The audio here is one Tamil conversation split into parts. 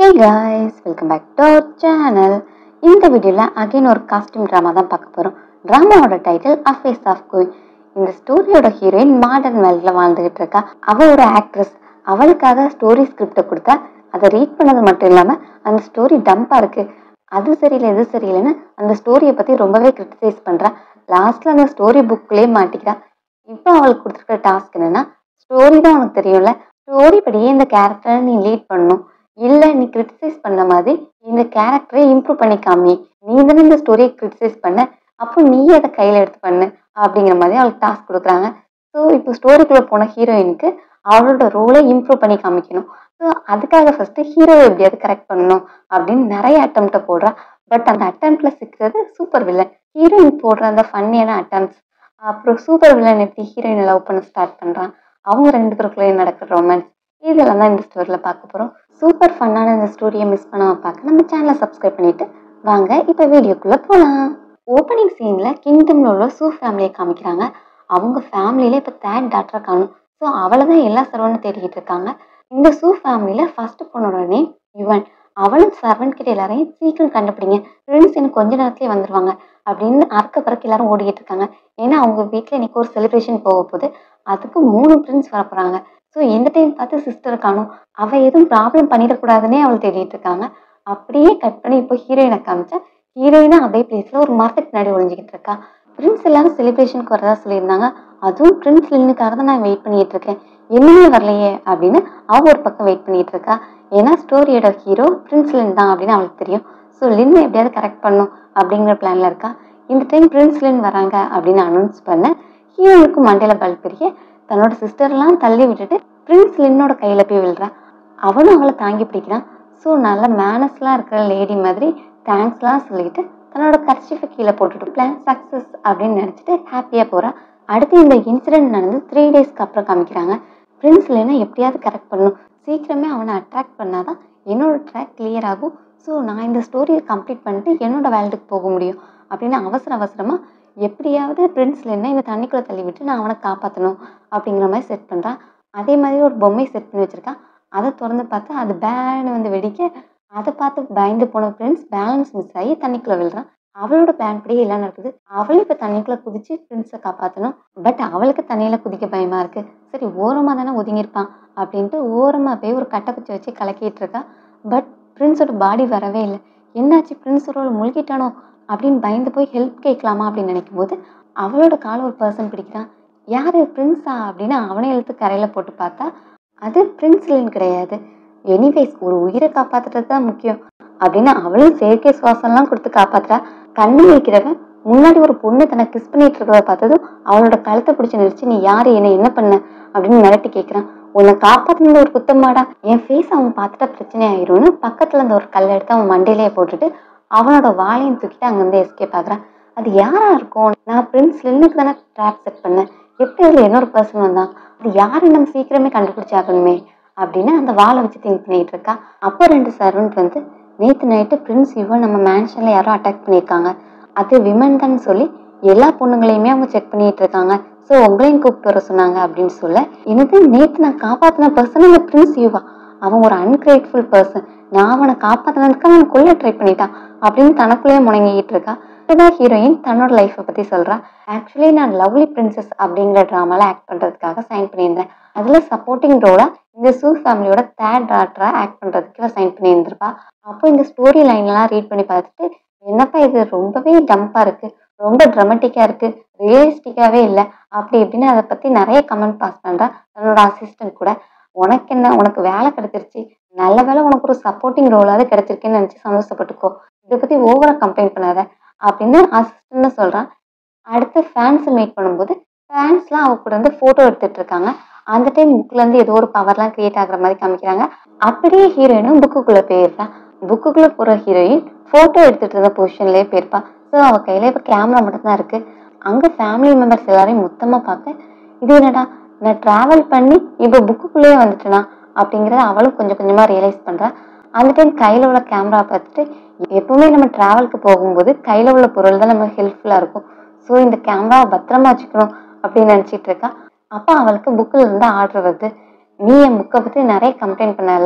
guys welcome back to our channel இந்த வீடியோவில் அகைன் ஒரு காஸ்டியூம் ட்ராமா தான் பார்க்க போகிறோம் ட்ராமாவோட டைட்டில் அஃபேஸ் ஆஃப் குயின் இந்த ஸ்டோரியோட ஹீரோயின் மாடர்ன் வேர்ல்டில் வாழ்ந்துகிட்டு இருக்கா அவள் ஒரு ஆக்ட்ரஸ் அவளுக்காக ஸ்டோரி ஸ்கிரிப்டை கொடுத்தா அதை ரீட் பண்ணது மட்டும் இல்லாமல் அந்த ஸ்டோரி டம்பாக இருக்கு அது சரியில்லை இது சரியில்லைன்னு அந்த ஸ்டோரியை பற்றி ரொம்பவே கிரிட்டிசைஸ் பண்ணுறா லாஸ்ட்டில் அந்த ஸ்டோரி புக்லேயே மாட்டிக்கிறா இப்போ அவளுக்கு கொடுத்துருக்க டாஸ்க் என்னன்னா ஸ்டோரி தான் உனக்கு தெரியும்ல ஸ்டோரி படியே இந்த கேரக்டரை நீ லீட் பண்ணணும் இல்லை நீ கிரிட்டிசைஸ் பண்ண மாதிரி இந்த கேரக்டரை இம்ப்ரூவ் பண்ணி காமி நீ தானே இந்த ஸ்டோரியை கிரிட்டிசைஸ் பண்ண அப்போ நீ அதை கையில் எடுத்து பண்ணு அப்படிங்கிற மாதிரி அவளுக்கு டாஸ்க் கொடுக்குறாங்க ஸோ இப்போ ஸ்டோரிக்குள்ளே போன ஹீரோயினுக்கு அவளோட ரோலை இம்ப்ரூவ் பண்ணி காமிக்கணும் ஸோ அதுக்காக ஃபர்ஸ்ட் ஹீரோவை எப்படியாவது கரெக்ட் பண்ணணும் அப்படின்னு நிறைய அட்டம்ப்டை போடுறா பட் அந்த அட்டம்ப்ட்ல சிக்கிறது சூப்பர் வில்லன் ஹீரோயின் போடுற அந்த ஃபன்னியான அட்டம்ப்ட்ஸ் அப்புறம் சூப்பர் வில்லன் எப்படி ஹீரோயினை லவ் பண்ண ஸ்டார்ட் பண்ணுறான் அவங்க ரெண்டு பேருக்குள்ளேயும் நடக்கிற ரொமான்ஸ் இதெல்லாம் தான் இந்த ஸ்டோரியில் பார்க்க போகிறோம் சூப்பர் ஃபன்னான இந்த ஸ்டோரியை மிஸ் பண்ணாமல் பார்க்க நம்ம சேனலை சப்ஸ்கிரைப் பண்ணிட்டு வாங்க இப்போ வீடியோக்குள்ளே போகலாம் ஓப்பனிங் சீனில் கிங்டம்ல உள்ள சூ ஃபேமிலியை காமிக்கிறாங்க அவங்க ஃபேமிலியில இப்போ தேர்ட் டாக்டரை காணும் ஸோ அவளை தான் எல்லா சர்வனும் தேடிக்கிட்டு இருக்காங்க இந்த சூ ஃபேமிலியில் ஃபர்ஸ்ட் பொண்ணோட நேம் யுவன் அவளும் சர்வன் கிட்ட எல்லாரையும் சீக்கிரம் கண்டுபிடிங்க ஃப்ரெண்ட்ஸ் இன்னும் கொஞ்ச நேரத்துலேயே வந்துருவாங்க அப்படின்னு அறக்க பறக்க எல்லாரும் ஓடிக்கிட்டு இருக்காங்க ஏன்னா அவங்க வீட்டில் இன்னைக்கு ஒரு செலிப்ரேஷன் போக போகுது அதுக்கு மூணு பிரின்ஸ் வர போகிறாங்க ஸோ இந்த டைம் பார்த்து சிஸ்டரை காணும் அவள் எதுவும் ப்ராப்ளம் பண்ணிடக்கூடாதுன்னே அவள் தேடிட்டு இருக்காங்க அப்படியே கட் பண்ணி இப்போ ஹீரோயினை காமிச்சா ஹீரோயினும் அதே பிளேஸில் ஒரு மரத்துக்கு பின்னாடி ஒளிஞ்சிக்கிட்டு இருக்கா பிரின்ஸ் எல்லாரும் செலிப்ரேஷனுக்கு வரதா சொல்லியிருந்தாங்க அதுவும் பிரின்ஸ் லின்னுக்காக தான் நான் வெயிட் பண்ணிட்டு இருக்கேன் என்னமே வரலையே அப்படின்னு அவ ஒரு பக்கம் வெயிட் பண்ணிட்டு இருக்கா ஏன்னா ஸ்டோரியோட ஹீரோ பிரின்ஸ் லின் தான் அப்படின்னு அவளுக்கு தெரியும் ஸோ லின் எப்படியாவது கரெக்ட் பண்ணும் அப்படிங்கிற பிளான்ல இருக்கா இந்த டைம் பிரின்ஸ் லின் வராங்க அப்படின்னு அனௌன்ஸ் பண்ண ஹீரோனுக்கு மண்டையில பல்ப் பெரிய தன்னோட சிஸ்டர்லாம் தள்ளி விட்டுட்டு பிரின்ஸ் லின்னோட கையில போய் விழுறான் அவனும் அவளை தாங்கி பிடிக்கிறான் ஸோ நல்ல மேனஸ்லாம் இருக்கிற லேடி மாதிரி தேங்க்ஸ்லாம் சொல்லிட்டு தன்னோட கர்ச்சிஃபை கீழே போட்டுட்டு பிளான் சக்ஸஸ் அப்படின்னு நினச்சிட்டு ஹாப்பியாக போகிறான் அடுத்து இந்த இன்சிடென்ட் நடந்து த்ரீ டேஸ்க்கு அப்புறம் காமிக்கிறாங்க பிரின்ஸ் லினை எப்படியாவது கரெக்ட் பண்ணணும் சீக்கிரமே அவனை அட்ராக்ட் பண்ணாதான் என்னோட ட்ராக் கிளியர் ஆகும் ஸோ நான் இந்த ஸ்டோரியை கம்ப்ளீட் பண்ணிட்டு என்னோட வேல்டுக்கு போக முடியும் அப்படின்னு அவசர அவசரமாக எப்படியாவது பிரின்ஸ் லினை இந்த தண்ணிக்குள்ளே தள்ளி விட்டு நான் அவனை காப்பாற்றணும் அப்படிங்கிற மாதிரி செட் பண்ணுறான் அதே மாதிரி ஒரு பொம்மை செட் பண்ணி வச்சுருக்கான் அதை திறந்து பார்த்தா அது பேன்னு வந்து வெடிக்க அதை பார்த்து பயந்து போன பிரின்ஸ் பேலன்ஸ் மிஸ் ஆகி தண்ணிக்குள்ளே விழுறான் அவளோட பிளான் படியே எல்லாம் நடக்குது அவளும் இப்போ தண்ணிக்குள்ளே குதிச்சு பிரின்ஸை காப்பாற்றணும் பட் அவளுக்கு தண்ணியில் குதிக்க பயமாக இருக்கு சரி ஓரமாக தானே ஒதுங்கியிருப்பான் அப்படின்ட்டு ஓரமாக போய் ஒரு கட்டை குச்சி வச்சு கலக்கிட்டு இருக்கா பட் பிரின்ஸோட பாடி வரவே இல்லை என்னாச்சு பிரின்ஸோட முழுகிட்டானோ அப்படின்னு பயந்து போய் ஹெல்ப் கேட்கலாமா அப்படின்னு நினைக்கும் போது அவளோட காலை ஒரு பர்சன் பிடிக்கிறான் யார் பிரின்ஸா அப்படின்னு அவனை இழுத்து கரையில் போட்டு பார்த்தா அது பிரின்ஸ்லின் கிடையாது எனிவேஸ் ஒரு உயிரை காப்பாத்துறது தான் முக்கியம் அப்படின்னு அவளும் செயற்கை சுவாசம்லாம் கொடுத்து காப்பாத்துறா கண்ணு வைக்கிறவன் முன்னாடி ஒரு பொண்ணு தன்னை கிஸ் பண்ணிட்டு இருக்கிறத பார்த்ததும் அவளோட கழுத்தை பிடிச்சி நிறுத்தி நீ யாரு என்ன என்ன பண்ண அப்படின்னு மிரட்டி கேட்குறான் உன்னை காப்பாத்தினது ஒரு குத்தமாடா என் ஃபேஸ் அவன் பார்த்துட்டா பிரச்சனை ஆயிரும்னு பக்கத்துல இருந்த ஒரு கல்லை எடுத்து அவன் மண்டையிலேயே போட்டுட்டு அவனோட வாழையும் தூக்கிட்டு அங்கேருந்து எஸ்கேப் ஆகுறான் அது யாரா இருக்கும் நான் பிரின்ஸ் லின்னுக்கு தானே ட்ராப் செட் பண்ணேன் எப்படி அதில் இன்னொரு பர்சன் வந்தான் அது யாரு நம்ம சீக்கிரமே கண்டுபிடிச்சாகணுமே அப்படின்னு அந்த வாழை வச்சு திங்க் பண்ணிட்டு இருக்கா அப்போ ரெண்டு சர்வன்ட் வந்து நேற்று நைட்டு பிரின்ஸ் யுவன் நம்ம மேன்ஷனில் யாரோ அட்டாக் பண்ணியிருக்காங்க அது விமன் தான் சொல்லி எல்லா பொண்ணுங்களையுமே அவங்க செக் பண்ணிட்டு இருக்காங்க ஸோ உங்களையும் கூப்பிட்டு வர சொன்னாங்க அப்படின்னு சொல்ல எனக்கு நேற்று நான் காப்பாற்றின பர்சன் அந்த பிரின்ஸ் யுவா அவன் ஒரு அன்கிரேட்ஃபுல் பர்சன் நான் அவனை காப்பாற்றினதுக்கு அவன் கொல்ல ட்ரை பண்ணிட்டான் அப்படின்னு தனக்குள்ளேயே முணங்கிட்டு இருக்கா இதுதான் ஹீரோயின் தன்னோட லைஃப்பை பற்றி சொல்கிறா ஆக்சுவலி நான் லவ்லி பிரின்சஸ் அப்படிங்கிற ட்ராமாவில் ஆக்ட் பண்ணுறதுக்காக சைன் பண்ணியிருந்தேன் அதில் சப்போர்ட்டிங் ரோலாக இந்த சூ ஃபேமிலியோட தேர்ட் டாக்டராக ஆக்ட் பண்ணுறதுக்கு சைன் பண்ணியிருந்திருப்பா அப்போ இந்த ஸ்டோரி லைன்லாம் ரீட் பண்ணி பார்த்துட்டு என்னப்பா இது ரொம்பவே டம்பாக இருக்குது ரொம்ப ட்ரமட்டிக்காக இருக்குது ரியலிஸ்டிக்காகவே இல்லை அப்படி இப்படின்னு அதை பற்றி நிறைய கமெண்ட் பாஸ் பண்ணுறா தன்னோட அசிஸ்டன்ட் கூட உனக்கு என்ன உனக்கு வேலை கிடைச்சிருச்சு நல்ல வேலை உனக்கு ஒரு சப்போர்ட்டிங் ரோலாவது கிடைச்சிருக்குன்னு நினச்சி சந்தோஷப்பட்டுக்கோ இதை பற்றி ஓவராக கம்ப்ளைண்ட் பண்ணாத அப்படின்னு அசிஸ்டன்ட் சொல்கிறான் அடுத்து ஃபேன்ஸை மீட் பண்ணும்போது ஃபேன்ஸ்லாம் அவ கூட வந்து ஃபோட்டோ எடுத்துட்டு இருக்காங்க அந்த டைம் புக்லேருந்து ஏதோ ஒரு பவர்லாம் கிரியேட் ஆகுற மாதிரி காமிக்கிறாங்க அப்படியே ஹீரோயினும் புக்குக்குள்ளே போயிருப்பா புக்குக்குள்ளே போகிற ஹீரோயின் ஃபோட்டோ எடுத்துட்டு இருந்த பொசிஷன்லேயே போயிருப்பா ஸோ அவள் கையில் இப்போ கேமரா மட்டும்தான் இருக்குது அங்கே ஃபேமிலி மெம்பர்ஸ் எல்லாரையும் மொத்தமாக பார்க்க இது என்னடா நான் ட்ராவல் பண்ணி இப்போ புக்குக்குள்ளேயே வந்துட்டேனா அப்படிங்கிறத அவளும் கொஞ்சம் கொஞ்சமாக ரியலைஸ் பண்ணுறா அந்த டைம் கையில் உள்ள கேமரா பார்த்துட்டு எப்பவுமே நம்ம ட்ராவலுக்கு போகும்போது கையில் உள்ள பொருள் தான் நமக்கு ஹெல்ப்ஃபுல்லாக இருக்கும் ஸோ இந்த கேமராவை பத்திரமா வச்சுக்கணும் அப்படின்னு நினச்சிட்டு இருக்கா அப்போ அவளுக்கு புக்கில் இருந்து ஆர்டர் வருது நீ என் புக்கை பற்றி நிறைய கம்ப்ளைண்ட் பண்ணல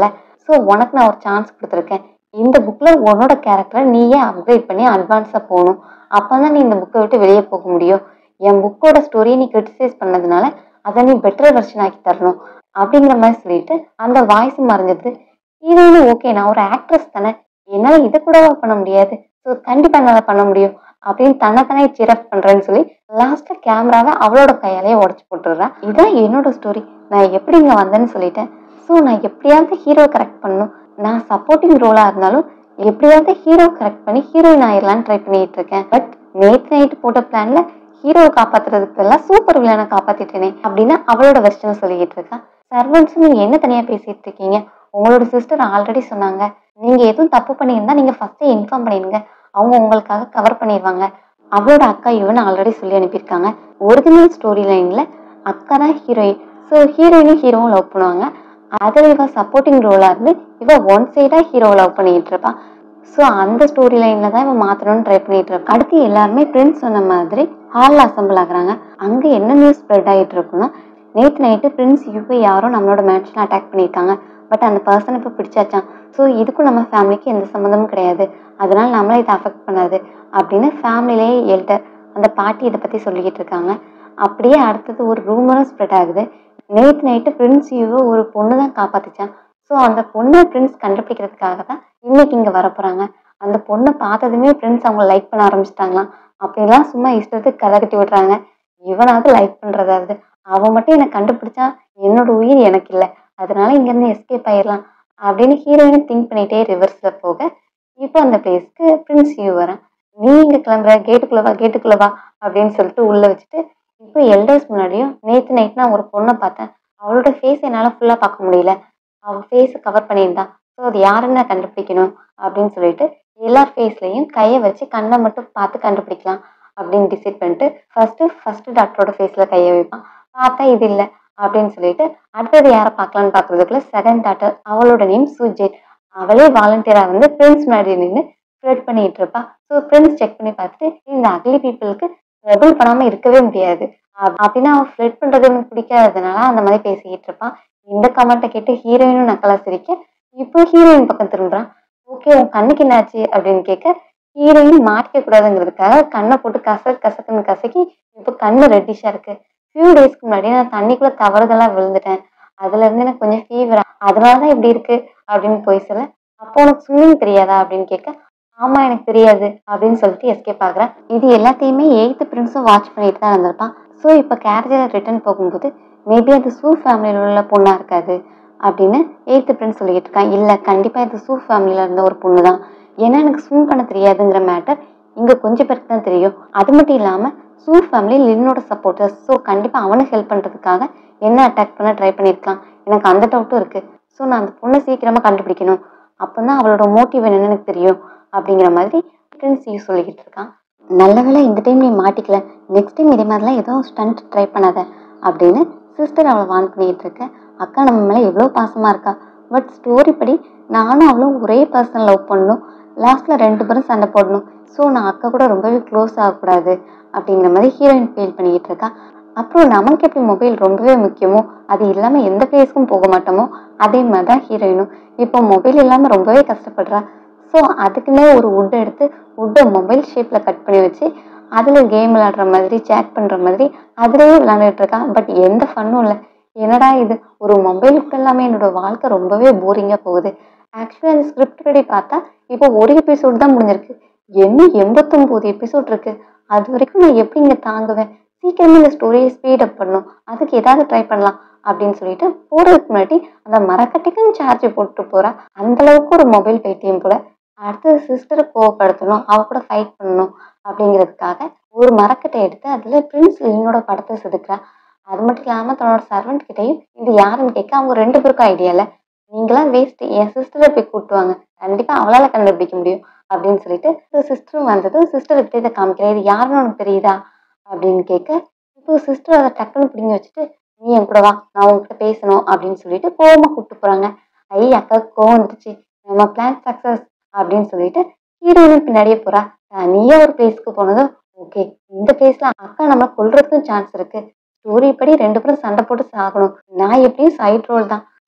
ஸோ உனக்கு நான் ஒரு சான்ஸ் கொடுத்துருக்கேன் இந்த புக்கில் உன்னோட கேரக்டரை நீயே அப்கிரேட் பண்ணி அட்வான்ஸாக போகணும் அப்போ தான் நீ இந்த புக்கை விட்டு வெளியே போக முடியும் என் புக்கோட ஸ்டோரியை நீ கிரிட்டிசைஸ் பண்ணதுனால அதை நீ பெட்டர் வெர்ஷன் ஆக்கி தரணும் அப்படிங்கிற மாதிரி சொல்லிட்டு அந்த வாய்ஸ் மறைஞ்சிருது ஹீரோயினும் ஓகே நான் ஒரு ஆக்ட்ரஸ் தானே என்னால் இதை கூடவா பண்ண முடியாது ஸோ கண்டிப்பாக என்னால் பண்ண முடியும் அப்படின்னு தன்னைத்தானே சிரப் பண்ணுறேன்னு சொல்லி லாஸ்ட்டாக கேமராவை அவளோட கையாலேயே உடச்சி போட்டுடுறா இதான் என்னோட ஸ்டோரி நான் எப்படி இங்கே வந்தேன்னு சொல்லிட்டேன் ஸோ நான் எப்படியாவது ஹீரோ கரெக்ட் பண்ணணும் நான் சப்போர்ட்டிங் ரோலாக இருந்தாலும் எப்படியாவது ஹீரோ கரெக்ட் பண்ணி ஹீரோயின் ஆயிடலான்னு ட்ரை பண்ணிட்டு இருக்கேன் பட் நேற்று நைட்டு போட்ட பிளான்ல ஹீரோவை காப்பாத்துறதுக்கு எல்லாம் சூப்பர் வில்லனை காப்பாத்திட்டேனே அப்படின்னு அவளோட வெஸ்டர்ன் சொல்லிக்கிட்டு இருக்கா சர்வன்ஸ் நீங்க என்ன தனியா பேசிட்டு இருக்கீங்க உங்களோட சிஸ்டர் ஆல்ரெடி சொன்னாங்க நீங்க எதுவும் தப்பு பண்ணியிருந்தா நீங்க ஃபர்ஸ்டே இன்ஃபார்ம் பண்ணிடுங்க அவங்க உங்களுக்காக கவர் பண்ணிடுவாங்க அவளோட அக்கா இவன் ஆல்ரெடி சொல்லி அனுப்பியிருக்காங்க ஒரிஜினல் ஸ்டோரி லைன்ல அக்கா தான் ஹீரோயின் ஸோ ஹீரோயினும் ஹீரோவும் லவ் பண்ணுவாங்க அதில் இவ சப்போர்ட்டிங் ரோலா இருந்து இவ ஒன் சைடா ஹீரோவை லவ் பண்ணிட்டு இருப்பா ஸோ அந்த ஸ்டோரி லைன்ல தான் இவன் மாத்தணும்னு ட்ரை பண்ணிட்டு இருப்பான் அடுத்து எல்லாருமே பிரின்ஸ் சொன்ன மாதிரி ஹாலில் அசம்பிள் ஆகுறாங்க அங்கே என்ன நியூஸ் ஸ்ப்ரெட் ஆகிட்டு இருக்குன்னா நேற்று நைட்டு பிரின்ஸ் யூவை யாரோ நம்மளோட மேன்ஷனை அட்டாக் பண்ணியிருக்காங்க பட் அந்த பர்சன் இப்போ பிடிச்சாச்சான் ஸோ இதுக்கும் நம்ம ஃபேமிலிக்கு எந்த சம்மந்தமும் கிடையாது அதனால நம்மளை இதை அஃபெக்ட் பண்ணாது அப்படின்னு ஃபேமிலிலேயே எல்டர் அந்த பாட்டி இதை பற்றி சொல்லிக்கிட்டு இருக்காங்க அப்படியே அடுத்தது ஒரு ரூமரும் ஸ்ப்ரெட் ஆகுது நேற்று நைட்டு பிரின்ஸ் யூவை ஒரு பொண்ணு தான் காப்பாத்துச்சான் ஸோ அந்த பொண்ணை பிரின்ஸ் கண்டுபிடிக்கிறதுக்காக தான் இன்னைக்கு இங்கே வர போகிறாங்க அந்த பொண்ணை பார்த்ததுமே பிரின்ஸ் அவங்க லைக் பண்ண ஆரம்பிச்சிட்டாங்களாம் அப்படிலாம் சும்மா இஷ்டத்துக்கு கதை கட்டி விடுறாங்க இவனாவது லைக் பண்ணுறதாவது அவன் மட்டும் என்னை கண்டுபிடிச்சா என்னோட உயிர் எனக்கு இல்லை அதனால இங்கேருந்து எஸ்கேப் ஆயிடலாம் அப்படின்னு ஹீரோயினும் திங்க் பண்ணிட்டே ரிவர்ஸில் போக இப்போ அந்த பிளேஸ்க்கு பிரின்ஸ் யூ வரேன் நீ இங்கே கிளம்புற கேட்டுக்குள்ளவா கேட்டுக்குள்ளவா அப்படின்னு சொல்லிட்டு உள்ளே வச்சுட்டு இப்போ எல்டர்ஸ் முன்னாடியும் நேற்று நைட் நான் ஒரு பொண்ணை பார்த்தேன் அவளோட ஃபேஸ் என்னால் ஃபுல்லாக பார்க்க முடியல அவள் ஃபேஸை கவர் பண்ணியிருந்தா ஸோ அது யாருன்னு நான் கண்டுபிடிக்கணும் அப்படின்னு சொல்லிட்டு எல்லா ஃபேஸ்லையும் கையை வச்சு கண்ணை மட்டும் பார்த்து கண்டுபிடிக்கலாம் அப்படின்னு டிசைட் பண்ணிட்டு ஃபர்ஸ்ட்டு ஃபர்ஸ்ட் டாக்டரோட ஃபேஸில் கையை வைப்பான் பார்த்தா இது இல்லை அப்படின்னு சொல்லிட்டு அடுத்தது யாரை பார்க்கலான்னு பார்க்கறதுக்குள்ள செகண்ட் டாக்டர் அவளோட நேம் சுஜித் அவளே வாலண்டியராக வந்து பிரின்ஸ் முன்னாடி நின்று ஸ்ப்ரெட் பண்ணிட்டு இருப்பா ஸோ பிரின்ஸ் செக் பண்ணி பார்த்துட்டு இந்த அக்லி பீப்புளுக்கு ரெபல் பண்ணாமல் இருக்கவே முடியாது அப்~ அப்படின்னா அவன் ஃப்ளட் பண்ணுறது எனக்கு பிடிக்காததுனால அந்த மாதிரி பேசிக்கிட்டு இருப்பான் இந்த கமெண்ட்டை கேட்டு ஹீரோயினும் நக்கலா சிரிக்க இப்போ ஹீரோயின் பக்கம் திரும்புறான் ஓகே உன் கண்ணுக்கு என்னாச்சு அப்படின்னு கேட்க ஹீரோயின் மாட்டிக்க கூடாதுங்கிறதுக்காக கண்ணை போட்டு கச கசக்குன்னு கசக்கி இப்போ கண்ணு ரெட்டிஷா இருக்கு ஃபியூ டேஸ்க்கு முன்னாடி நான் தண்ணிக்குள்ள தவறுதலா விழுந்துட்டேன் அதுல இருந்து எனக்கு கொஞ்சம் ஃபீவர் அதனால தான் இப்படி இருக்கு அப்படின்னு போய் சொல்ல அப்போ உனக்கு ஸ்விம்மிங் தெரியாதா அப்படின்னு கேட்க ஆமா எனக்கு தெரியாது அப்படின்னு சொல்லிட்டு எஸ்கேப் ஆகுறேன் இது எல்லாத்தையுமே எயித்து பிரின்ஸும் வாட்ச் பண்ணிட்டு தான் இருந்திருப்பான் ஸோ இப்போ கேரேஜில் ரிட்டர்ன் போகும்போது மேபி அது சூ ஃபேமிலியில் உள்ள பொண்ணா இருக்காது அப்படின்னு எயித்து பிரின்ஸ் சொல்லிட்டு இருக்கான் இல்லை கண்டிப்பாக இது சூ ஃபேமிலியில் இருந்த ஒரு பொண்ணு தான் ஏன்னா எனக்கு ஸ்விம் பண்ண தெரியாதுங்கிற மேட்டர் இங்கே கொஞ்சம் பேருக்கு தான் தெரியும் அது மட்டும் இல்லாமல் சூ ஃபேமிலி லின்னோட சப்போர்ட்டர்ஸ் ஸோ கண்டிப்பாக அவனை ஹெல்ப் பண்ணுறதுக்காக என்ன அட்டாக் பண்ண ட்ரை பண்ணியிருக்கான் எனக்கு அந்த டவுட்டும் இருக்குது ஸோ நான் அந்த பொண்ணை சீக்கிரமாக கண்டுபிடிக்கணும் அப்போ தான் அவளோட மோட்டிவ் என்னன்னு எனக்கு தெரியும் அப்படிங்கிற மாதிரி பிரின்ஸ் யூ சொல்லிக்கிட்டு இருக்கான் நல்ல வேளை இந்த டைம் நீ மாட்டிக்கல நெக்ஸ்ட் டைம் இதே மாதிரிலாம் எதுவும் ஸ்டண்ட் ட்ரை பண்ணாத அப்படின்னு சிஸ்டர் அவளை வான் பண்ணிட்டு இருக்க அக்கா நம்ம மேலே எவ்வளோ பாசமாக இருக்கா பட் ஸ்டோரி படி நானும் அவளும் ஒரே பர்சன் லவ் பண்ணணும் லாஸ்ட்டில் ரெண்டு பேரும் சண்டை போடணும் ஸோ நான் அக்கா கூட ரொம்பவே க்ளோஸ் ஆகக்கூடாது அப்படிங்கிற மாதிரி ஹீரோயின் ஃபீல் பண்ணிக்கிட்டு இருக்கா அப்புறம் நமக்கு எப்படி மொபைல் ரொம்பவே முக்கியமோ அது இல்லாமல் எந்த பிளேஸ்க்கும் போக மாட்டோமோ அதே மாதிரி தான் ஹீரோயினும் இப்போ மொபைல் இல்லாமல் ரொம்பவே கஷ்டப்படுறா ஸோ அதுக்குன்னே ஒரு வுட் எடுத்து வுட்டை மொபைல் ஷேப்பில் கட் பண்ணி வச்சு அதில் கேம் விளாடுற மாதிரி சேட் பண்ணுற மாதிரி அதுலேயே விளாண்டுட்டு இருக்கா பட் எந்த ஃபன்னும் இல்லை என்னடா இது ஒரு மொபைலுக்கு இல்லாமல் என்னோட வாழ்க்கை ரொம்பவே போரிங்காக போகுது ஆக்சுவலி அந்த ஸ்கிரிப்ட் படி பார்த்தா இப்போ ஒரு எபிசோட் தான் முடிஞ்சிருக்கு என்ன எண்பத்தொம்போது எபிசோட் இருக்கு அது வரைக்கும் நான் எப்படி இங்கே தாங்குவேன் சீக்கிரமே இந்த ஸ்டோரியை ஸ்பீட் அப் பண்ணணும் அதுக்கு ஏதாவது ட்ரை பண்ணலாம் அப்படின்னு சொல்லிட்டு போறதுக்கு முன்னாடி அந்த மரக்கட்டைக்கும் சார்ஜ் போட்டு போறா அந்த அளவுக்கு ஒரு மொபைல் பைத்தியம் போல அடுத்தது சிஸ்டரை கோவப்படுத்தணும் அவ கூட ஃபைட் பண்ணணும் அப்படிங்கிறதுக்காக ஒரு மரக்கட்டை எடுத்து அதுல பிரின்ஸ் லினோட படத்தை செதுக்குறா அது மட்டும் இல்லாம தன்னோட சர்வெண்ட் கிட்டையும் இது யாருன்னு கேட்க அவங்க ரெண்டு பேருக்கும் ஐடியா இல்லை நீங்களாம் வேஸ்ட் என் சிஸ்டரை போய் கூட்டுவாங்க கண்டிப்பா அவளால கண்டுபிடிக்க முடியும் அப்படின்னு சொல்லிட்டு சிஸ்டரும் வந்ததும் சிஸ்டர்கிட்ட இதை காமிக்கிறேன் இது யாருன்னு உனக்கு தெரியுதா அப்படின்னு கேட்க இப்போ சிஸ்டர் அதை டக்குன்னு பிடிங்கி வச்சுட்டு நீ என் கூட வா நான் உன்கிட்ட பேசணும் அப்படின்னு சொல்லிட்டு கோவமா கூப்பிட்டு போறாங்க ஐ அக்காவுக்கு கோவம் வந்துருச்சு நம்ம பிளான் சக்சஸ் அப்படின்னு சொல்லிட்டு ஹீரோயினும் பின்னாடியே போறா நீயே ஒரு பிளேஸ்க்கு போனதும் ஓகே இந்த பிளேஸ்ல அக்கா நம்மளை கொல்றதுக்கும் சான்ஸ் இருக்கு ஸ்டோரி படி ரெண்டு பேரும் சண்டை போட்டு சாகணும் நான் எப்படியும் சைட் ரோல் தான்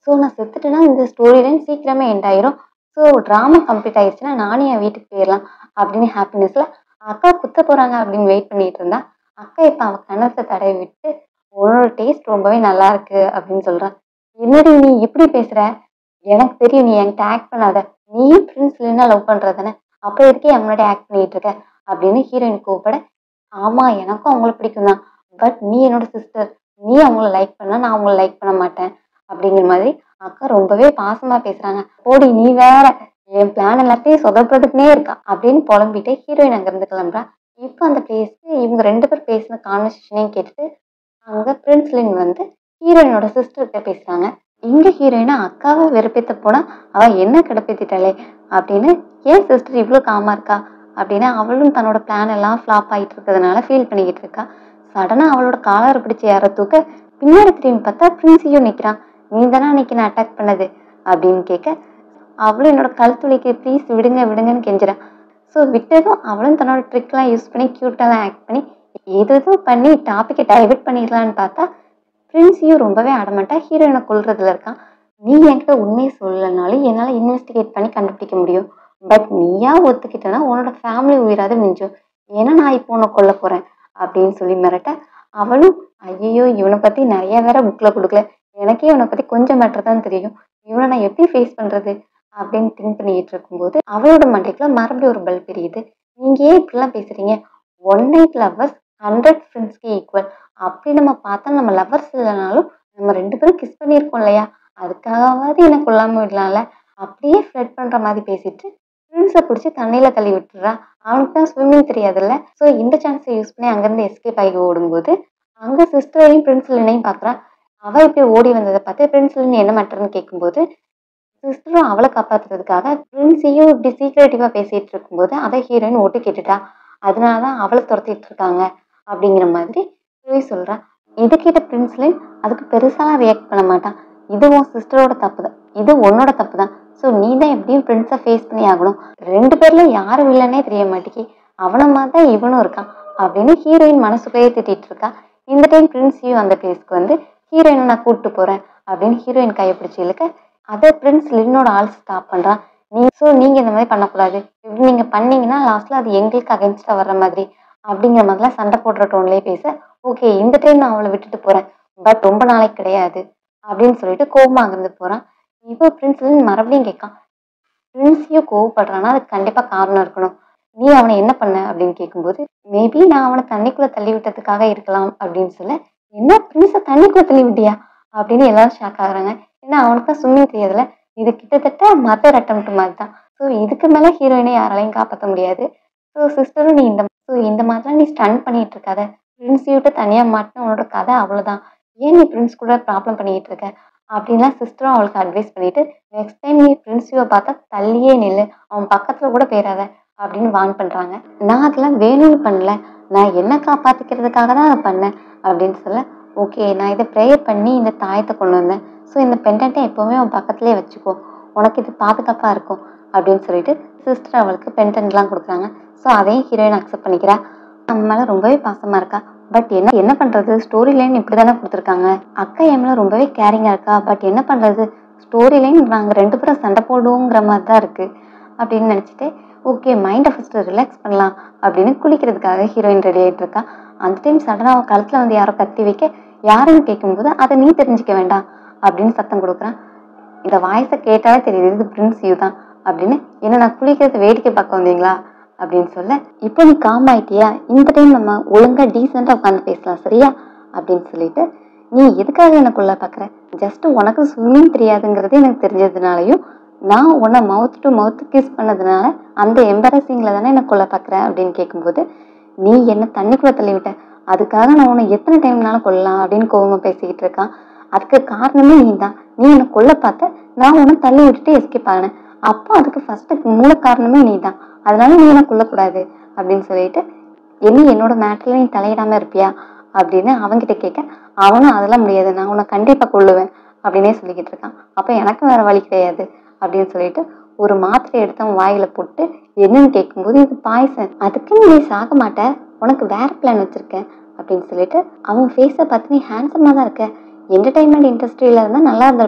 ஸோ நான் செத்துட்டேன்னா இந்த ஸ்டோரி லைன் சீக்கிரமே எண்ட் ஆயிரும் ஸோ ட்ராமா கம்ப்ளீட் ஆயிடுச்சுன்னா நானே என் வீட்டுக்கு போயிடலாம் அப்படின்னு ஹாப்பினஸ்ல அக்கா குத்த போறாங்க அப்படின்னு வெயிட் பண்ணிட்டு இருந்தா அக்கா இப்போ அவ கணத்தை தடவி விட்டு உன்னோட டேஸ்ட் ரொம்பவே நல்லா இருக்கு அப்படின்னு சொல்றான் என்னடி நீ இப்படி பேசுற எனக்கு தெரியும் நீ என்கிட்ட ஆக்ட் பண்ணாத நீயும் பிரின்ஸ் இல்லைன்னா லவ் பண்றதானே அப்போ எதுக்கே என் முன்னாடி ஆக்ட் பண்ணிட்டு இருக்க அப்படின்னு ஹீரோயின் கூப்பிட ஆமா எனக்கும் அவங்கள பிடிக்கும் தான் பட் நீ என்னோட சிஸ்டர் நீ அவங்கள லைக் பண்ணா நான் அவங்கள லைக் பண்ண மாட்டேன் அப்படிங்கிற மாதிரி அக்கா ரொம்பவே பாசமா பேசுறாங்க போடி நீ வேற என் பிளான் எல்லாத்தையும் சொதப்புறதுக்குனே இருக்கா அப்படின்னு புலம்பிட்டு ஹீரோயின் அங்கிருந்து கிளம்புறா இப்போ அந்த பிளேஸ்க்கு இவங்க ரெண்டு பேர் பேசின கான்வர்சேஷனையும் கேட்டுட்டு அங்க பிரின்ஸ்லின் வந்து ஹீரோயினோட சிஸ்டர்கிட்ட பேசுறாங்க இங்க ஹீரோயினா அக்காவை வெறுப்பேத்த போனா அவ என்ன கிடப்பேத்திட்டாளே அப்படின்னு ஏன் சிஸ்டர் இவ்வளோ காமா இருக்கா அப்படின்னு அவளும் தன்னோட பிளான் எல்லாம் ஃப்ளாப் ஆகிட்டு இருக்கிறதுனால ஃபீல் பண்ணிக்கிட்டு இருக்கா சடனாக அவளோட காலரை பிடிச்சி யார தூக்க பின்னாடி திரும்பி பார்த்தா பிரின்சியும் நிற்கிறான் நீ தானே அன்னைக்கு நான் அட்டாக் பண்ணது அப்படின்னு கேட்க அவளும் என்னோட கழுத்துளிக்கு ப்ளீஸ் விடுங்க விடுங்கன்னு கெஞ்சுறான் ஸோ விட்டதும் அவளும் தன்னோட ட்ரிக்லாம் யூஸ் பண்ணி க்யூட்டெல்லாம் ஆக்ட் பண்ணி ஏதோ ஏதோ பண்ணி டாப்பிக்கை டைவர்ட் பண்ணிடலான்னு பார்த்தா பிரின்சியும் ரொம்பவே அடமாட்டா ஹீரோயினை கொல்றதுல இருக்கான் நீ என்கிட்ட உண்மையை சொல்லலைனாலும் என்னால் இன்வெஸ்டிகேட் பண்ணி கண்டுபிடிக்க முடியும் பட் நீயா ஒத்துக்கிட்டனா உன்னோட ஃபேமிலி உயிராது மிஞ்சும் ஏன்னா நான் இப்போ உன்னை கொல்ல போறேன் அப்படின்னு சொல்லி மிரட்ட அவளும் ஐயோ இவனை பத்தி நிறைய வேற புக்ல கொடுக்கல எனக்கே இவனை பத்தி கொஞ்சம் மேட்டர் தான் தெரியும் இவனை நான் எப்படி ஃபேஸ் பண்றது அப்படின்னு திங்க் பண்ணிட்டு இருக்கும்போது அவளோட மண்டைக்குள்ள மறுபடியும் ஒரு பல்ப் எரியுது நீங்க ஏன் இப்படிலாம் பேசுறீங்க ஒன் நைட் லவ்வர்ஸ் ஹண்ட்ரட் ஃப்ரெண்ட்ஸ்க்கு ஈக்குவல் அப்படி நம்ம பார்த்தா நம்ம லவ்வர்ஸ் இல்லைனாலும் நம்ம ரெண்டு பேரும் கிஸ் பண்ணியிருக்கோம் இல்லையா அதுக்காகவாவது என்ன கொல்லாம விடலாம்ல அப்படியே ஃப்ளட் பண்ற மாதிரி பேசிட்டு ஃப்ரெண்ட்ஸை பிடிச்சி தண்ணியில தள்ளி விட்டுறான் அவனுக்கு தான் ஸ்விம்மிங் தெரியாதுல்ல ஸோ இந்த சான்ஸை யூஸ் பண்ணி அங்கேருந்து எஸ்கேப் ஆகி ஓடும்போது அங்கே சிஸ்டரையும் பிரின்சிலனையும் பார்க்குறான் அவ இப்படி ஓடி வந்ததை பார்த்து பிரின்சிலன் என்ன மேட்டர்னு கேட்கும்போது சிஸ்டரும் அவளை காப்பாத்துறதுக்காக பிரின்ஸையும் இப்படி சீக்ரெட்டிவாக பேசிட்டு இருக்கும்போது அதை ஹீரோயின் ஓட்டு கேட்டுட்டா அதனால தான் அவளை துரத்திட்டு இருக்காங்க அப்படிங்கிற மாதிரி போய் சொல்றான் இது கேட்ட பிரின்ஸ்லின் அதுக்கு பெருசாலாம் ரியாக்ட் பண்ண மாட்டான் இது உன் சிஸ்டரோட தப்பு தான் இது உன்னோட தப்பு தான் ஸோ நீ தான் எப்படியும் பிரின்ஸை ஃபேஸ் பண்ணி ஆகணும் ரெண்டு பேர்ல யாரு வில்லனே தெரிய மாட்டேங்கி அவனை மாதிரி தான் இவனும் இருக்கான் அப்படின்னு ஹீரோயின் மனசுக்குள்ளேயே திட்டிட்டு இருக்கா இந்த டைம் பிரின்ஸையும் அந்த பிளேஸ்க்கு வந்து ஹீரோயினை நான் கூப்பிட்டு போறேன் அப்படின்னு ஹீரோயின் கையை பிடிச்சி இழுக்க அதை பிரின்ஸ் லின்னோட ஆள் ஸ்டாப் பண்றான் நீ ஸோ நீங்க இந்த மாதிரி பண்ணக்கூடாது இப்படி நீங்க பண்ணீங்கன்னா லாஸ்ட்ல அது எங்களுக்கு அகைன்ஸ்டா வர்ற மாதிரி அப்படிங்கிற மாதிரிலாம் சண்டை போடுற டோன்லயே பேச ஓகே இந்த டைம் நான் அவளை விட்டுட்டு போறேன் பட் ரொம்ப நாளைக்கு கிடையாது அப்படின்னு சொல்லிட்டு கோபமா அங்கிருந்து போறான் இப்போ பிரின்ஸ் லின் மறுபடியும் கேட்கான் பிரின்ஸையும் கோவப்படுறான்னா அதுக்கு கண்டிப்பா காரணம் இருக்கணும் நீ அவனை என்ன பண்ண அப்படின்னு கேட்கும்போது மேபி நான் அவனை தண்ணிக்குள்ள தள்ளி விட்டதுக்காக இருக்கலாம் அப்படின்னு சொல்ல என்ன பிரின்ஸை தண்ணிக்குள்ள தள்ளி விட்டியா அப்படின்னு எல்லாரும் ஷாக் ஆகுறாங்க ஏன்னா அவனுக்கு தான் ஸ்விம்மிங் தெரியாதுல இது கிட்டத்தட்ட மதர் அட்டம்ப்ட் மாதிரி தான் ஸோ இதுக்கு மேலே ஹீரோயினை யாராலையும் காப்பாற்ற முடியாது ஸோ சிஸ்டரும் நீ இந்த ஸோ இந்த மாதிரிலாம் நீ ஸ்டன் பண்ணிட்டு இருக்காத பிரின்ஸ் விட்டு தனியாக மாட்டின உன்னோட கதை அவ்வளோதான் ஏன் நீ பிரின்ஸ் கூட ப்ராப்ளம் பண்ணிட்டு இருக்க அப்படின்லாம் சிஸ்டரும் அவளுக்கு அட்வைஸ் பண்ணிட்டு நெக்ஸ்ட் டைம் நீ பிரின்ஸிவை பார்த்தா தள்ளியே நில்லு அவன் பக்கத்தில் கூட போயிடாத அப்படின்னு வான் பண்ணுறாங்க நான் அதெல்லாம் வேணும்னு பண்ணல நான் என்ன காப்பாற்றிக்கிறதுக்காக தான் அதை பண்ணேன் அப்படின்னு சொல்ல ஓகே நான் இதை ப்ரேயர் பண்ணி இந்த தாயத்தை கொண்டு வந்தேன் ஸோ இந்த பெண்டன்ட்டை எப்போவுமே அவன் பக்கத்துலேயே வச்சுக்கோ உனக்கு இது பாதுகாப்பாக இருக்கும் அப்படின்னு சொல்லிட்டு சிஸ்டர் அவளுக்கு பென்டென்ட்லாம் கொடுக்குறாங்க ஸோ அதையும் ஹீரோயின் அக்செப்ட் பண்ணிக்கிறா நம்ம மேலே ரொம்பவே பாசமாக இருக்கா பட் என்ன என்ன பண்ணுறது ஸ்டோரி லைன் இப்படி தானே கொடுத்துருக்காங்க அக்கா என் மேலே ரொம்பவே கேரிங்காக இருக்கா பட் என்ன பண்ணுறது ஸ்டோரி லைன் நாங்கள் ரெண்டு பேரும் சண்டை போடுவோங்கிற மாதிரி தான் இருக்குது அப்படின்னு நினச்சிட்டு ஓகே மைண்டை ஃபஸ்ட்டு ரிலாக்ஸ் பண்ணலாம் அப்படின்னு குளிக்கிறதுக்காக ஹீரோயின் ரெடி ஆகிட்டு இருக்கா அந்த டைம் சடனாக அவன் கழுத்தில் வந்து யாரோ கத்தி வைக்க யாருன்னு கேட்கும்போது அதை நீ தெரிஞ்சுக்க வேண்டாம் அப்படின்னு சத்தம் கொடுக்குறான் இந்த வாய்ஸை கேட்டாலே தெரியுது இது பிரின்ஸ் யூ தான் அப்படின்னு என்ன நான் குளிக்கிறத வேடிக்கை பார்க்க வந்தீங்களா அப்படின்னு சொல்ல இப்போ நீ காம் ஆயிட்டியா இந்த டைம் நம்ம ஒழுங்கா டீசெண்டாக உட்காந்து பேசலாம் சரியா அப்படின்னு சொல்லிட்டு நீ எதுக்காக என்ன கொள்ள பார்க்குற ஜஸ்ட் உனக்கு ஸ்விம்மிங் தெரியாதுங்கிறது எனக்கு தெரிஞ்சதுனாலையும் நான் உன்னை மவுத் டு மவுத் கிஸ் பண்ணதுனால அந்த எம்பரசிங்கில் தானே என்ன கொல்ல பார்க்குறேன் அப்படின்னு கேட்கும்போது நீ என்ன தண்ணிக்குள்ளே தள்ளி விட்ட அதுக்காக நான் உன்னை எத்தனை டைம்னாலும் கொல்லலாம் அப்படின்னு கோவமா பேசிக்கிட்டு இருக்கான் அதுக்கு காரணமே நீ தான் நீ என்னை கொல்ல பார்த்த நான் உன்னை தள்ளி விட்டுட்டு எஸ்கேப் ஆனேன் அப்போ அதுக்கு ஃபர்ஸ்ட் மூல காரணமே நீ தான் அதனால நீ என்ன கொல்லக்கூடாது அப்படின்னு சொல்லிட்டு என்ன என்னோட மேட்டர்ல நீ தலையிடாம இருப்பியா அப்படின்னு அவன்கிட்ட கேட்க அவனும் அதெல்லாம் முடியாது நான் உன்னை கண்டிப்பா கொல்லுவேன் அப்படின்னே சொல்லிக்கிட்டு இருக்கான் அப்ப எனக்கு வேற வழி கிடையாது அப்படின்னு சொல்லிட்டு ஒரு மாத்திரை எடுத்து அவன் வாயில போட்டு என்னன்னு கேட்கும்போது இது பாய்சன் அதுக்கு நீ சாக மாட்ட உனக்கு வேற பிளான் வச்சிருக்கேன் அப்படின்னு சொல்லிட்டு அவன் ஃபேஸை பார்த்து நீ ஹேண்ட்ஸமாக தான் இருக்க என்டர்டைன்மெண்ட் இண்டஸ்ட்ரியில இருந்தா நல்லா இருந்திருப்ப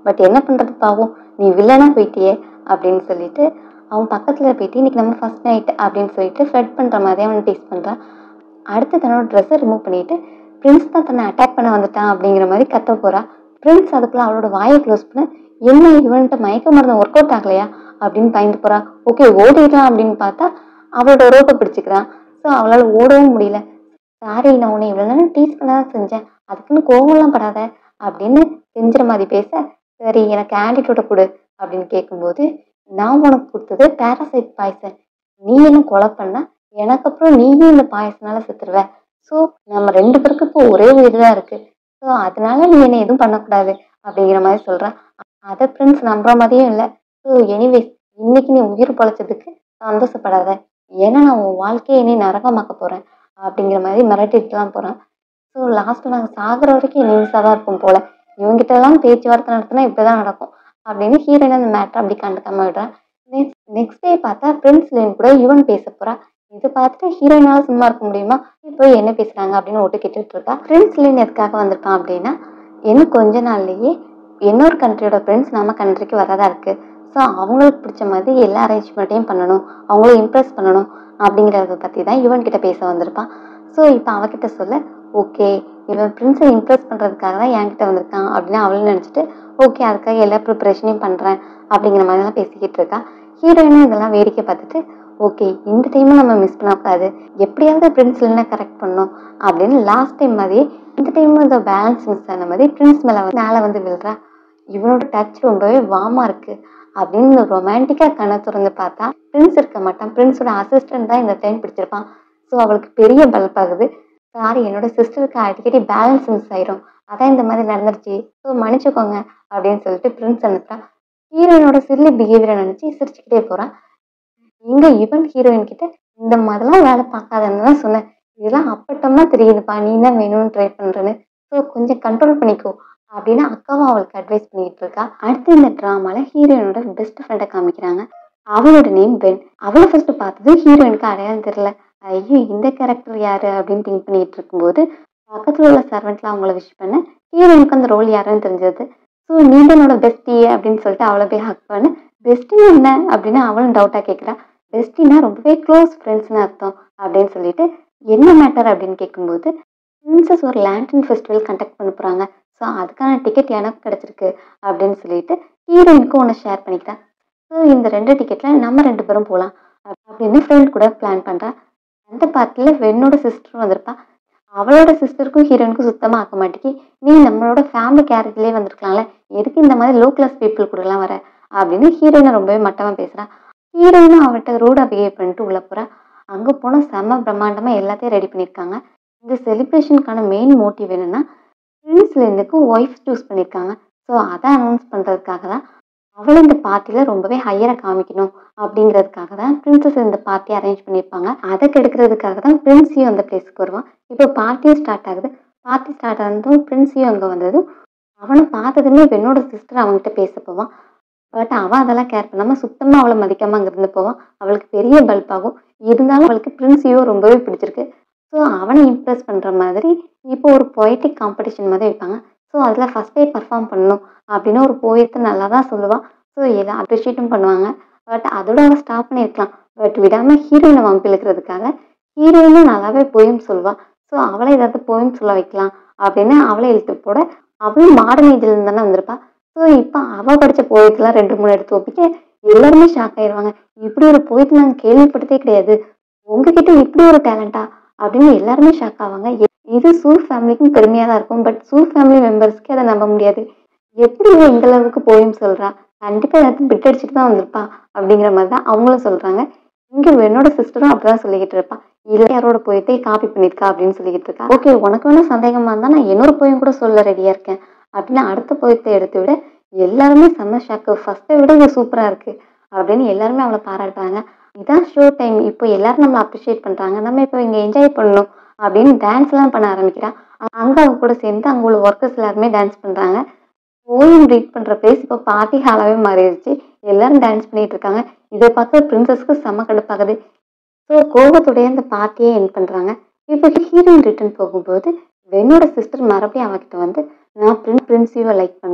பட் என்ன பண்ணுறது பாவம் நீ வில்லனா போயிட்டியே அப்படின்னு சொல்லிட்டு அவன் பக்கத்தில் போயிட்டு இன்னைக்கு நம்ம ஃபர்ஸ்ட் நைட் அப்படின்னு சொல்லிட்டு ஃப்ளட் பண்ணுற மாதிரி அவன் டேஸ்ட் பண்ணுறான் அடுத்து தன்னோட ட்ரெஸ்ஸை ரிமூவ் பண்ணிட்டு பிரின்ஸ் தான் தன்னை அட்டாக் பண்ண வந்துட்டான் அப்படிங்கிற மாதிரி கத்த போறா பிரின்ஸ் அதுக்குள்ள அவளோட வாயை க்ளோஸ் பண்ண என்ன இவன்கிட்ட மயக்க மருந்து ஒர்க் அவுட் ஆகலையா அப்படின்னு பயந்து போறா ஓகே ஓடிடலாம் அப்படின்னு பார்த்தா அவளோட ரோப்பை பிடிச்சிக்கிறான் ஸோ அவளால் ஓடவும் முடியல சாரி நான் உன்னை இவ்வளோ நேரம் டீச் பண்ண தான் செஞ்சேன் அதுக்குன்னு கோவம்லாம் படாத அப்படின்னு செஞ்சுற மாதிரி பேச சரி எனக்கு ஆன்டிடோட கொடு அப்படின்னு கேட்கும்போது நான் உனக்கு கொடுத்தது பேராசைட் பாய்சன் நீ என்ன கொலை பண்ண எனக்கு அப்புறம் நீயும் இந்த பாயசனால செத்துருவ ஸோ நம்ம ரெண்டு பேருக்கு இப்போ ஒரே உயிர் தான் இருக்கு ஸோ அதனால நீ என்ன எதுவும் பண்ணக்கூடாது அப்படிங்கிற மாதிரி சொல்றான் அதை பிரின்ஸ் நம்புற மாதிரியும் இல்லை ஸோ எனிவேஸ் இன்னைக்கு நீ உயிர் பொழைச்சதுக்கு சந்தோஷப்படாத ஏன்னா நான் உன் வாழ்க்கையை இனி நரகமாக்க போறேன் அப்படிங்கிற மாதிரி மிரட்டிட்டுலாம் போறான் ஸோ லாஸ்ட் நாங்கள் சாகிற வரைக்கும் இனிமிஸாக தான் இருப்போம் போல இவங்கிட்ட எல்லாம் பேச்சுவார்த்தை நடத்தினா இப்படிதான் நடக்கும் அப்படின்னு ஹீரோயின் அந்த மேட்டர் அப்படி கண்டுக்காம விடுறான் நெக்ஸ்ட் நெக்ஸ்ட் டே பார்த்தா பிரின்ஸ் லேன் கூட யுவன் பேச போறா இது பார்த்துட்டு ஹீரோயினால சும்மா இருக்க முடியுமா இப்போ என்ன பேசுறாங்க அப்படின்னு ஒட்டு கேட்டுட்டு இருக்கா பிரின்ஸ் லேன் எதுக்காக வந்திருக்கான் அப்படின்னா இன்னும் கொஞ்ச நாள்லயே இன்னொரு கண்ட்ரியோட பிரின்ஸ் நம்ம கண்ட்ரிக்கு வரதா இருக்கு ஸோ அவங்களுக்கு பிடிச்ச மாதிரி எல்லா அரேஞ்ச்மெண்ட்டையும் பண்ணணும் அவங்கள இம்ப்ரெஸ் பண்ணணும் அப்படிங்கிறத பற்றி தான் இவன் கிட்ட பேச வந்திருப்பான் ஸோ இப்போ அவகிட்ட சொல்ல ஓகே இவன் பிரின்ஸை இம்ப்ரெஸ் பண்ணுறதுக்காக தான் என்கிட்ட வந்திருக்கான் அப்படின்னு அவளும் நினச்சிட்டு ஓகே அதுக்காக எல்லா ப்ரிப்பரேஷனையும் பண்ணுறேன் அப்படிங்கிற மாதிரிலாம் பேசிக்கிட்டு இருக்கா ஹீரோயினும் இதெல்லாம் வேடிக்கை பார்த்துட்டு ஓகே இந்த டைமும் நம்ம மிஸ் பண்ணக்கூடாது எப்படியாவது பிரின்ஸ் இல்லைன்னா கரெக்ட் பண்ணணும் அப்படின்னு லாஸ்ட் டைம் மாதிரியே இந்த டைமும் இந்த பேலன்ஸ் மிஸ் ஆன மாதிரி பிரின்ஸ் மேலே மேலே வந்து விழுறா இவனோட டச் ரொம்பவே வாமா இருக்கு அப்படின்னு ரொமான்டிக்காக கண்ணை திறந்து பார்த்தா பிரின்ஸ் இருக்க மாட்டான் பிரின்ஸோட அசிஸ்டன்ட் தான் இந்த டைம் பிடிச்சிருப்பான் ஸோ அவளுக்கு பெரிய பல்ப் ஆகுது சாரி என்னோட சிஸ்டருக்கு அடிக்கடி பேலன்ஸ் மிஸ் ஆயிரும் அதான் இந்த மாதிரி நடந்துருச்சு ஸோ மன்னிச்சுக்கோங்க அப்படின்னு சொல்லிட்டு பிரின்ஸ் அனுப்புறான் ஹீரோயினோட சில்லி பிஹேவியரை நினச்சி சிரிச்சுக்கிட்டே போறான் இங்க இவன் ஹீரோயின் கிட்ட இந்த மாதிரிலாம் வேலை பார்க்காதன்னு தான் சொன்னேன் இதெல்லாம் அப்பட்டமா தெரியுதுப்பா நீ தான் வேணும்னு ட்ரை பண்றேன்னு ஸோ கொஞ்சம் கண்ட்ரோல் பண்ணிக்கோ அப்படின்னு அக்காவும் அவளுக்கு அட்வைஸ் பண்ணிட்டு இருக்கா அடுத்து இந்த ட்ராமால ஹீரோயினோட பெஸ்ட் ஃப்ரெண்டை காமிக்கிறாங்க அவளோட நேம் பென் அவளை ஃபர்ஸ்ட் பார்த்தது ஹீரோயினுக்கு அடையாளம் தெரியல ஐயோ இந்த கேரக்டர் யாரு அப்படின்னு திங்க் பண்ணிட்டு இருக்கும்போது பக்கத்துல உள்ள சர்வெண்ட்ல அவங்கள விஷ் பண்ண ஹீரோயினுக்கு அந்த ரோல் யாருன்னு தெரிஞ்சது ஸோ நீ தான் என்னோட பெஸ்டி அப்படின்னு சொல்லிட்டு அவளை போய் ஹக் பண்ணு பெஸ்டி என்ன அப்படின்னு அவளும் டவுட்டா கேட்குறா பெஸ்டினா ரொம்பவே க்ளோஸ் ஃப்ரெண்ட்ஸ்னு அர்த்தம் அப்படின்னு சொல்லிட்டு என்ன மேட்டர் அப்படின்னு கேட்கும்போது பிரின்சஸ் ஒரு லேண்டன் ஃபெஸ்டிவல் கண்டக்ட் பண்ண போகிறாங்க ஸோ அதுக்கான டிக்கெட் எனக்கு கிடச்சிருக்கு அப்படின்னு சொல்லிட்டு ஹீரோயினுக்கும் ஒன்று ஷேர் பண்ணிக்கிறேன் ஸோ இந்த ரெண்டு டிக்கெட்டில் நம்ம ரெண்டு பேரும் போகலாம் அப்படின்னு ஃப்ரெண்ட் கூட பிளான் பண்ணுறேன் அந்த பார்ட்டியில் வெண்ணோட சிஸ்டரும் வந்திருப்பா அவளோட சிஸ்டருக்கும் ஹீரோயினுக்கும் சுத்தமாக ஆக்க மாட்டேங்கி நீ நம்மளோட ஃபேமிலி கேரக்டர்லேயே வந்திருக்கலாம்ல எதுக்கு இந்த மாதிரி லோ கிளாஸ் பீப்புள் கூடலாம் வர அப்படின்னு ஹீரோயினை ரொம்பவே மட்டமாக பேசுகிறான் ஹீரோயினும் அவன்கிட்ட ரூடாக பிஹேவ் பண்ணிட்டு உள்ளே போகிறா அங்கே போனால் செம்ம பிரம்மாண்டமாக எல்லாத்தையும் ரெடி பண்ணியிருக்காங்க இந்த செலிப்ரேஷனுக்கான மெயின் மோட்டிவ் என்னென்னா பிரின்ஸ்லேருந்துக்கு ஒய்ஃப் சூஸ் பண்ணியிருக்காங்க ஸோ அதை அனௌன்ஸ் பண்ணுறதுக்காக தான் அவளும் இந்த பார்ட்டியில் ரொம்பவே ஹையராக காமிக்கணும் அப்படிங்கிறதுக்காக தான் பிரின்சஸ் இந்த பார்ட்டி அரேஞ்ச் பண்ணியிருப்பாங்க அதை கெடுக்கிறதுக்காக தான் பிரின்ஸியும் அந்த பிளேஸ்க்கு வருவான் இப்போ பார்ட்டியும் ஸ்டார்ட் ஆகுது பார்ட்டி ஸ்டார்ட் ஆனதும் பிரின்ஸியும் அங்கே வந்ததும் அவனை பார்த்ததுமே பெண்ணோட சிஸ்டர் அவன்கிட்ட பேச போவான் பட் அவன் அதெல்லாம் கேர் பண்ணாமல் சுத்தமாக அவளை மதிக்காமல் அங்கேருந்து போவான் அவளுக்கு பெரிய பல்ப் ஆகும் இருந்தாலும் அவளுக்கு பிரின்ஸியோ ரொம்பவே பிடிச்சிருக்கு ஸோ அவனை இம்ப்ரெஸ் பண்ணுற மாதிரி இப்போ ஒரு பொய்டிக் காம்படிஷன் மாதிரி வைப்பாங்க ஸோ அதில் ஃபஸ்ட்டே பர்ஃபார்ம் பண்ணணும் அப்படின்னு ஒரு போயத்தை நல்லா தான் சொல்லுவாள் ஸோ எதை அப்ரிஷியேட்டும் பண்ணுவாங்க பட் அதோட அவள் ஸ்டாப் பண்ணியிருக்கலாம் பட் விடாமல் ஹீரோயினை வம்பிழுக்கிறதுக்காக ஹீரோயினும் நல்லாவே போயம் சொல்லுவாள் ஸோ அவளை ஏதாவது போயம் சொல்ல வைக்கலாம் அப்படின்னு அவளை இழுத்து போட அவளும் மாடர்ன் ஏஜ்லேருந்து தானே வந்திருப்பா ஸோ இப்போ அவள் படித்த போயத்தெல்லாம் ரெண்டு மூணு எடுத்து ஒப்பிக்க எல்லாருமே ஷாக் ஆயிடுவாங்க இப்படி ஒரு போயத்தை நாங்கள் கேள்விப்பட்டதே கிடையாது உங்ககிட்ட இப்படி ஒரு டேலண்டா அப்படின்னு எல்லாருமே ஷாக் ஆவாங்க எ- இது சூ ஃபேமிலிக்கும் பெருமையாக தான் இருக்கும் பட் சூ ஃபேமிலி மெம்பர்ஸ்க்கு அதை நம்ப முடியாது எப்படி இவ இந்த அளவுக்கு போயும் சொல்றா கண்டிப்பாக எல்லாத்தையும் பிட் அடிச்சுட்டு தான் வந்திருப்பா அப்படிங்கிற மாதிரி தான் அவங்களும் சொல்றாங்க இங்க என்னோட சிஸ்டரும் அப்படிதான் சொல்லிக்கிட்டு இருப்பா இல்லை யாரோட போயத்தை காப்பி பண்ணிருக்கா அப்படின்னு சொல்லிக்கிட்டு இருக்கா ஓகே உனக்கு வேணா சந்தேகமா இருந்தா நான் இன்னொரு போயம் கூட சொல்ல ரெடியா இருக்கேன் அப்படின்னு அடுத்த போயத்தை எடுத்து விட எல்லாருமே செம்ம ஷாக்கு ஃபர்ஸ்ட்டை விட இது சூப்பரா இருக்கு அப்படின்னு எல்லாருமே அவளை பாராட்டுறாங்க இதான் ஷோ டைம் இப்போ எல்லாரும் நம்மளை அப்ரிஷியேட் பண்றாங்க நம்ம இப்போ இங்க என்ஜாய் பண்ணணும் அப்படின்னு டான்ஸ் எல்லாம் பண்ண ஆரம்பிக்கிறா அங்க அவங்க கூட சேர்ந்து அங்க உள்ள ஒர்க்கர்ஸ் எல்லாருமே டான்ஸ் பண்றாங்க போயம் ரீட் பண்ற பிளேஸ் இப்போ பார்ட்டி ஹாலாவே மாறிடுச்சு எல்லாரும் டான்ஸ் பண்ணிட்டு இருக்காங்க இதை பார்த்து பிரின்சஸ்க்கு செம்ம கடுப்பாகுது ஸோ கோபத்துடைய அந்த பார்ட்டியை என் பண்றாங்க இப்போ ஹீரோயின் ரிட்டர்ன் போகும்போது வென்னோட சிஸ்டர் மறுபடியும் அவகிட்ட வந்து நான் பிரின்ஸ் பிரின்ஸையும் லைக் பண்றேன்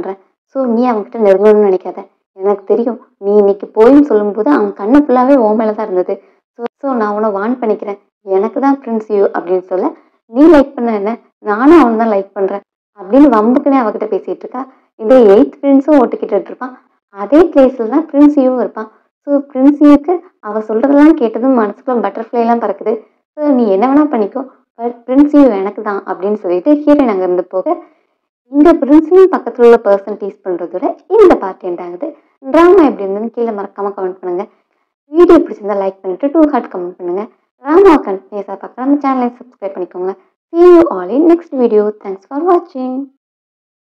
ஸோ நீ அவன்கிட்ட நெருங்கணும்னு நினைக்காத எனக்கு தெரியும் நீ இன்னைக்கு போயின்னு சொல்லும்போது அவன் கண்ணு ஃபுல்லாகவே ஓ மேலே தான் இருந்தது ஸோ ஸோ நான் உன்னை வான் பண்ணிக்கிறேன் எனக்கு தான் பிரின்ஸ் யூ அப்படின்னு சொல்ல நீ லைக் பண்ண என்ன நானும் அவன் தான் லைக் பண்ணுறேன் அப்படின்னு வம்புக்குனே அவகிட்ட பேசிகிட்டு இருக்கா இதே எயித் பிரின்ஸும் ஓட்டுக்கிட்டு இருப்பான் அதே பிளேஸில் தான் பிரின்ஸியும் இருப்பான் ஸோ பிரின்ஸியுக்கு அவள் சொல்கிறதெல்லாம் கேட்டதும் மனசுக்குள்ள பட்டர்ஃப்ளைலாம் பறக்குது ஸோ நீ என்ன வேணால் பண்ணிக்கோ பட் பிரின்ஸியும் எனக்கு தான் அப்படின்னு சொல்லிட்டு ஹீரோயின் அங்கேருந்து போக இந்த பிரின்ஸையும் பக்கத்தில் உள்ள பர்சன் டீஸ் பண்ணுறதோட இந்த பார்ட்டி எண்ட் ஆகுது ட்ராமா எப்படி இருந்ததுன்னு கீழே மறக்காமல் கமெண்ட் பண்ணுங்கள் வீடியோ பிடிச்சிருந்தா லைக் பண்ணிவிட்டு டூ ஹார்ட் கமெண்ட் பண்ணுங்கள் ட்ராமா கண்டினியூஸாக பார்க்க நம்ம சேனலை சப்ஸ்கிரைப் பண்ணிக்கோங்க see you all in next video thanks for watching